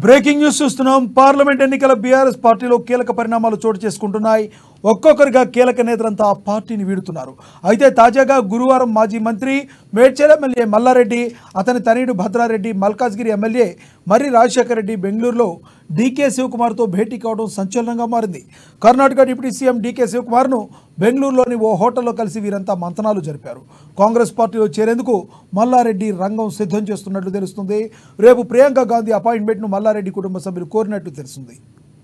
Breaking news చూస్తున్నాం parliament ఎన్నికల BRS పార్టీలో కీలక పరిణామాలు చోటు చేసుకుంటున్నాయి ఒక్కొక్కరిగా కీలక నేతలంతా ఆ పార్టీని వీడుతున్నారు అయితే తాజాగా గురువారం మాజీ మంత్రి మేడ్చల్ ఎమ్మెల్యే మల్లారెడ్డి అతని తనయుడు భద్రారెడ్డి మల్కాజ్గిరి ఎమ్మెల్యే మర్రి రాజశేఖర రెడ్డి బెంగళూరులో డీకే శివకుమార్తో భేటీ కావడం సంచలనంగా మారింది కర్ణాటక డిప్యూటీ సీఎం డీకే శివకుమార్ను బెంగళూరులోని ఓ హోటల్లో కలిసి వీరంతా మంతనాలు జరిపారు కాంగ్రెస్ పార్టీలో చేరేందుకు మల్లారెడ్డి రంగం సిద్ధం చేస్తున్నట్లు తెలుస్తుంది రేపు ప్రియాంక గాంధీ అపాయింట్మెంట్ను మల్లారెడ్డి కుటుంబ సభ్యులు కోరినట్లు తెలుస్తుంది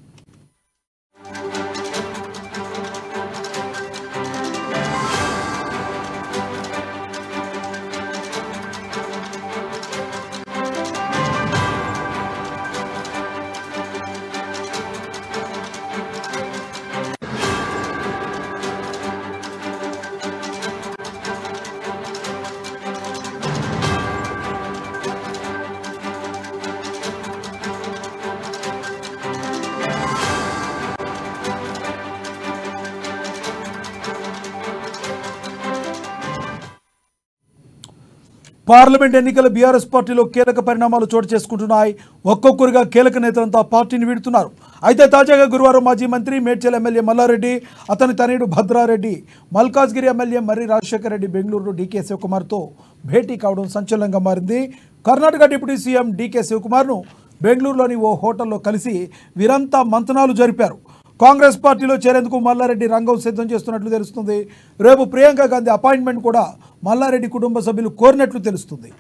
పార్లమెంట్ ఎన్నికల బీఆర్ఎస్ పార్టీలో కీలక పరిణామాలు చోటు చేసుకుంటున్నాయి ఒక్కొక్కరుగా కీలక నేతలంతా పార్టీని వీడుతున్నారు అయితే తాజాగా గురువారం మాజీ మంత్రి మేడ్చల్ ఎమ్మెల్యే మల్లారెడ్డి అతని తనయుడు భద్రారెడ్డి మల్కాజ్గిరి ఎమ్మెల్యే మర్రి రాజశేఖర రెడ్డి బెంగళూరు డీకే శివకుమార్తో భేటీ కావడం సంచలనంగా మారింది కర్ణాటక డిప్యూటీ సీఎం డీకే శివకుమార్ను బెంగళూరులోని ఓ హోటల్లో కలిసి వీరంతా మంతనాలు జరిపారు కాంగ్రెస్ పార్టీలో చేరేందుకు మల్లారెడ్డి రంగం సిద్ధం చేస్తున్నట్లు తెలుస్తుంది రేపు ప్రియాంక గాంధీ అపాయింట్మెంట్ కూడా మల్లారెడ్డి కుటుంబ సభ్యులు కోరినట్లు తెలుస్తుంది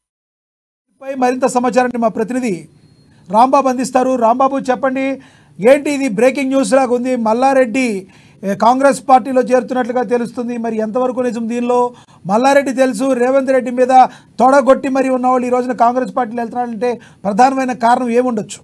పై మరింత సమాచారాన్ని మా ప్రతినిధి రాంబాబు అందిస్తారు రాంబాబు చెప్పండి ఏంటి ఇది బ్రేకింగ్ న్యూస్ లాగా ఉంది మల్లారెడ్డి ఏ, కాంగ్రెస్ పార్టీలో చేరుతున్నట్లుగా తెలుస్తుంది మరి ఎంతవరకు నిజం దీనిలో మల్లారెడ్డి తెలుసు రేవంత్ రెడ్డి మీద తొడగొట్టి మరి ఉన్నవాళ్ళు ఈ రోజున కాంగ్రెస్ పార్టీలో వెళ్తున్నారంటే ప్రధానమైన కారణం ఏముండొచ్చు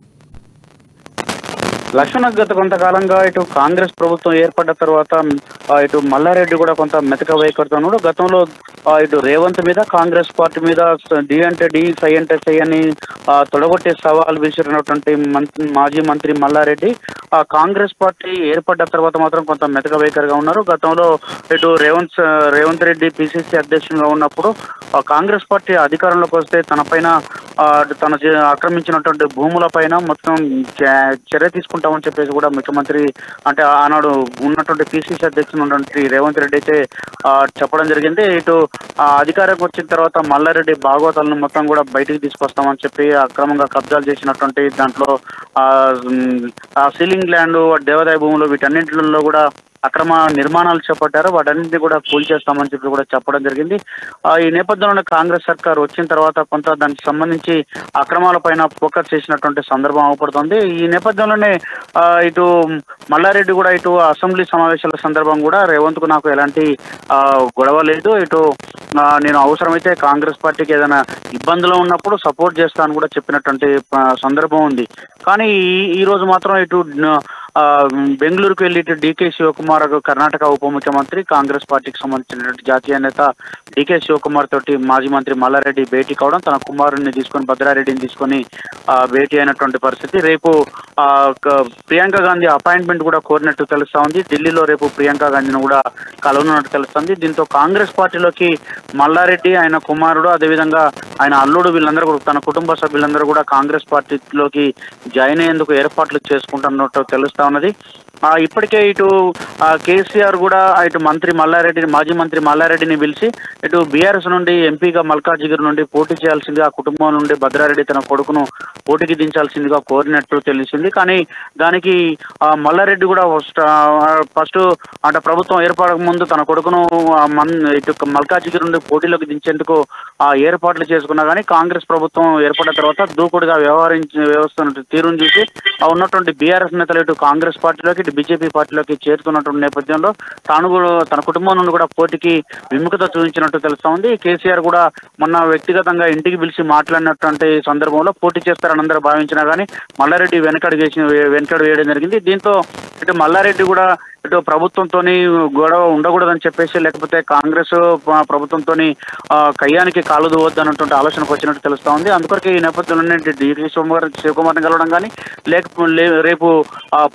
లక్ష్మణ గత కొంతకాలంగా ఇటు కాంగ్రెస్ ప్రభుత్వం ఏర్పడ్డ తర్వాత ఆ, ఇటు మల్లారెడ్డి కూడా కొంత మెతక వైఖరితో ఉన్నాడు గతంలో ఆ, ఇటు రేవంత్ మీద కాంగ్రెస్ పార్టీ మీద డి అంటే డి సై అంటే సై అని ఆ, తొడగొట్టే సవాల్ విసిరినటువంటి మంత్రి మాజీ మంత్రి మల్లారెడ్డి ఆ కాంగ్రెస్ పార్టీ ఏర్పడ్డ తర్వాత మాత్రం కొంత మెతక వైఖరిగా ఉన్నారు గతంలో ఇటు రేవంత్ రేవంత్ రెడ్డి పిసిసి అధ్యక్షునిగా ఉన్నప్పుడు ఆ కాంగ్రెస్ పార్టీ అధికారంలోకి వస్తే తన పైన ఆ, తన చే- ఆక్రమించినటువంటి భూముల పైన మొత్తం చ- చర్య తీసుకుంటామని చెప్పేసి కూడా ముఖ్యమంత్రి అంటే ఆనాడు ఉన్నటువంటి పిసిసి అధ్యక్షుడు ఉన్నటువంటి రేవంత్ రెడ్డి అయితే ఆ, చెప్పడం జరిగింది ఇటు ఆ, అధికారం వచ్చిన తర్వాత మల్లారెడ్డి భాగవతాలను మొత్తం కూడా బయటికి తీసుకొస్తామని చెప్పి అక్రమంగా కబ్జాలు చేసినటువంటి దాంట్లో ఆ ఉమ్, ఆ సీలింగ్ ల్యాండ్ దేవాదాయ భూములు వీటన్నింటిలో కూడా అక్రమ నిర్మాణాలు చేపట్టారు వాటన్నింటినీ కూడా కూల్చేస్తామని చెప్పి కూడా చెప్పడం జరిగింది ఆ, ఈ నేపథ్యంలోనే కాంగ్రెస్ సర్కార్ వచ్చిన తర్వాత కొంత దానికి సంబంధించి అక్రమాల పైన ఫోకస్ చేసినటువంటి సందర్భం అవపడుతుంది ఈ నేపథ్యంలోనే ఆ, ఇటు మల్లారెడ్డి కూడా ఇటు అసెంబ్లీ సమావేశాల సందర్భం కూడా రేవంత్ కు నాకు ఎలాంటి ఆ, గొడవ లేదు ఇటు ఆ, నేను అవసరమైతే కాంగ్రెస్ పార్టీకి ఏదైనా ఇబ్బందులు ఉన్నప్పుడు సపోర్ట్ చేస్తాను కూడా చెప్పినటువంటి ఆ, సందర్భం ఉంది కానీ ఈ- ఈ రోజు మాత్రం ఇటు ఆ, బెంగళూరుకు వెళ్ళి ఇటు డీకే శివకుమార్ కర్ణాటక ఉప ముఖ్యమంత్రి కాంగ్రెస్ పార్టీకి సంబంధించినటువంటి జాతీయ నేత డీకే శివకుమార్ తోటి మాజీ మంత్రి మల్లారెడ్డి భేటీ కావడం తన కుమారుడిని తీసుకొని భద్రారెడ్డిని తీసుకొని ఆ, భేటీ అయినటువంటి పరిస్థితి రేపు ఆ, క- ప్రియాంక గాంధీ అపాయింట్మెంట్ కూడా కోరినట్టు తెలుస్తా ఉంది ఢిల్లీలో రేపు ప్రియాంక గాంధీని కూడా కలవనున్నట్టు తెలుస్తుంది దీంతో కాంగ్రెస్ పార్టీలోకి మల్లారెడ్డి ఆయన కుమారుడు అదేవిధంగా ఆయన అల్లుడు వీళ్ళందరూ కూడా తన కుటుంబ సభ్యులందరూ కూడా కాంగ్రెస్ పార్టీలోకి జాయిన్ అయ్యేందుకు ఏర్పాట్లు చేసుకుంటున్నట్టు తెలుస్తా ఉన్నది ఆ, ఇప్పటికే ఇటు ఆ, కేసీఆర్ కూడా ఇటు మంత్రి మల్లారెడ్డిని మాజీ మంత్రి మల్లారెడ్డిని పిలిచి ఇటు బీఆర్ఎస్ నుండి ఎంపీగా మల్కాజిగిరి నుండి పోటీ చేయాల్సిందిగా ఆ కుటుంబం నుండి భద్రారెడ్డి తన కొడుకును పోటీకి దించాల్సిందిగా కోరినట్టు తెలిసింది కానీ దానికి ఆ, మల్లారెడ్డి కూడా ఫస్ట్ ఫస్ట్ అంటే ప్రభుత్వం ఏర్పడక ముందు తన కొడుకును ఆ, మన్ ఇటు మల్కాజిగిరి నుండి పోటీలోకి దించేందుకు ఆ ఏర్పాట్లు చేసుకున్నా కానీ కాంగ్రెస్ ప్రభుత్వం ఏర్పడిన తర్వాత దూకుడుగా వ్యవహరించి వ్యవస్థ తీరును చూసి ఆ ఉన్నటువంటి బీఆర్ఎస్ నేతలు ఇటు కాంగ్రెస్ పార్టీలోకి ఇటు బీజేపీ పార్టీలోకి చేరుతున్నటువంటి నేపథ్యంలో తాను కూడా తన కుటుంబం నుండి కూడా పోటీకి విముఖత చూపించినట్టు తెలుస్తా ఉంది కేసీఆర్ కూడా మొన్న వ్యక్తిగతంగా ఇంటికి పిలిచి మాట్లాడినటువంటి సందర్భంలో పోటీ చేస్తారని అందరూ భావించినా కానీ మల్లారెడ్డి వెనకడు వేసిన వెనకడు వేయడం జరిగింది దీంతో ఇటు మల్లారెడ్డి కూడా ఇటు ప్రభుత్వంతో గొడవ ఉండకూడదని చెప్పేసి లేకపోతే కాంగ్రెస్ ప- ప్రభుత్వంతోని ఆ, కయ్యానికి కాలు దువ్వద్దు అన్నటువంటి ఆలోచనకు వచ్చినట్టు తెలుస్తా ఉంది అందుకొరకు ఈ నేపథ్యంలోనే డికే శివకుమార్ శివకుమార్ని కలవడం కానీ లేక లే- రేపు ఆ, ప్రియాంక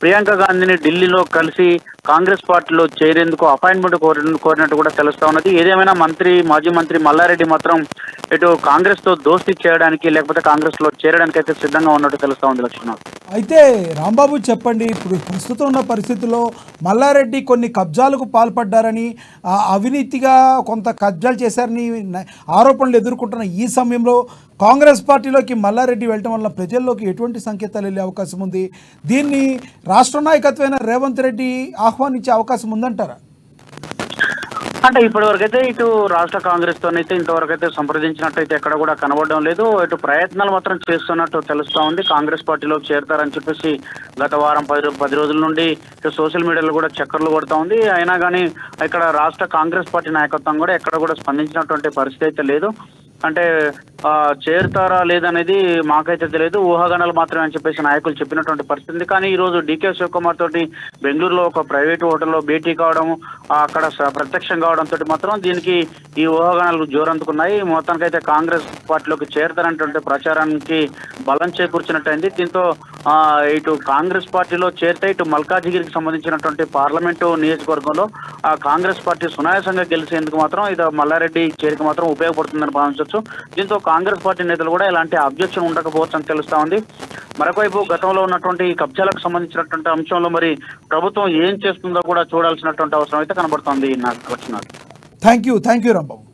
ప్రియాంక గాంధీని ఢిల్లీలో కలిసి కాంగ్రెస్ పార్టీలో చేరేందుకు అపాయింట్మెంట్ కోరి కోరినట్టు కూడా తెలుస్తా ఉన్నది ఏదేమైనా మంత్రి మాజీ మంత్రి మల్లారెడ్డి మాత్రం ఇటు కాంగ్రెస్ తో దోస్తీ చేయడానికి లేకపోతే కాంగ్రెస్ లో చేరడానికి అయితే సిద్ధంగా ఉన్నట్టు తెలుస్తా ఉంది లక్ష్మణ అయితే రాంబాబు చెప్పండి ఇప్పుడు ప్రస్తుతం ఉన్న పరిస్థితుల్లో మల్లారెడ్డి కొన్ని కబ్జాలకు పాల్పడ్డారని ఆ, అవినీతిగా కొంత కబ్జాలు చేశారని న- ఆరోపణలు ఎదుర్కొంటున్న ఈ సమయంలో కాంగ్రెస్ పార్టీలోకి మల్లారెడ్డి వెళ్ళటం వల్ల ప్రజల్లోకి ఎటువంటి సంకేతాలు వెళ్ళే అవకాశం ఉంది దీన్ని రాష్ట్ర నాయకత్వమైన రేవంత్ రెడ్డి ఆహ్వానించే అవకాశం ఉందంటారా అంటే ఇప్పటి వరకు అయితే ఇటు రాష్ట్ర కాంగ్రెస్ తోనైతే ఇంతవరకు అయితే సంప్రదించినట్టు అయితే ఎక్కడ కూడా కనబడడం లేదు ఇటు ప్రయత్నాలు మాత్రం చేస్తున్నట్టు తెలుస్తా ఉంది కాంగ్రెస్ పార్టీలో చేరతారని చెప్పేసి గత వారం పది రో- పది రోజుల నుండి ఇటు సోషల్ మీడియాలో కూడా చక్కర్లు కొడతా ఉంది అయినా కానీ ఇక్కడ రాష్ట్ర కాంగ్రెస్ పార్టీ నాయకత్వం కూడా ఎక్కడ కూడా స్పందించినటువంటి పరిస్థితి అయితే లేదు అంటే ఆ, చేరుతారా లేదనేది మాకైతే తెలియదు ఊహాగానాలు మాత్రమే అని చెప్పేసి నాయకులు చెప్పినటువంటి పరిస్థితి ఉంది. కానీ ఈ రోజు డీకే శివకుమార్ తోటి బెంగళూరులో ఒక ప్రైవేట్ హోటల్లో భేటీ కావడం ఆ, అక్కడ స- ప్రత్యక్షం కావడం తోటి మాత్రం దీనికి ఈ ఊహాగానాలు జోరందుకున్నాయి మొత్తానికైతే కాంగ్రెస్ పార్టీలోకి చేరతారనేటువంటి ప్రచారానికి బలం చేకూర్చినట్టయింది దీంతో ఆ, ఇటు కాంగ్రెస్ పార్టీలో చేరితే ఇటు మల్కాజిగిరికి సంబంధించినటువంటి పార్లమెంటు నియోజకవర్గంలో ఆ కాంగ్రెస్ పార్టీ సునాయాసంగా గెలిచేందుకు మాత్రం ఇది మల్లారెడ్డి చేరిక మాత్రం ఉపయోగపడుతుందని భావించవచ్చు దీంతో కాంగ్రెస్ పార్టీ నేతలు కూడా ఎలాంటి అబ్జెక్షన్ ఉండకపోవచ్చు అని తెలుస్తా ఉంది మరొకవైపు గతంలో ఉన్నటువంటి ఈ కబ్జాలకు సంబంధించినటువంటి అంశంలో మరి ప్రభుత్వం ఏం చేస్తుందో కూడా చూడాల్సినటువంటి అవసరం అయితే కనబడుతోంది నాకు వచ్చిన thank you thank you Rambabu